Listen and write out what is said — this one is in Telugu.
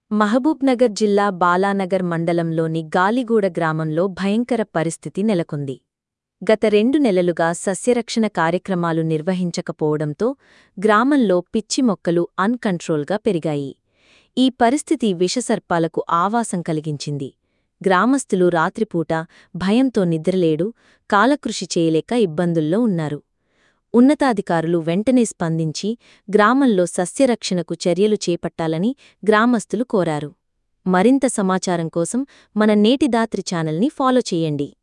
మహబూబ్నగర్ జిల్లా బాలానగర్ మండలంలోని గాలిగూడ గ్రామంలో భయంకర పరిస్థితి నెలకొంది గత రెండు నెలలుగా సస్యరక్షణ కార్యక్రమాలు నిర్వహించకపోవడంతో గ్రామంలో పిచ్చి మొక్కలు అన్కంట్రోల్గా పెరిగాయి ఈ పరిస్థితి విషసర్పాలకు ఆవాసం కలిగించింది గ్రామస్తులు రాత్రిపూట భయంతో నిద్రలేడు కాలకృషి చేయలేక ఇబ్బందుల్లో ఉన్నారు ఉన్నతాధికారులు వెంటనే స్పందించి గ్రామంలో సస్యరక్షణకు చర్యలు చేపట్టాలని గ్రామస్తులు కోరారు మరింత సమాచారం కోసం మన నేటిదాత్రి ఛానల్ని ఫాలో చేయండి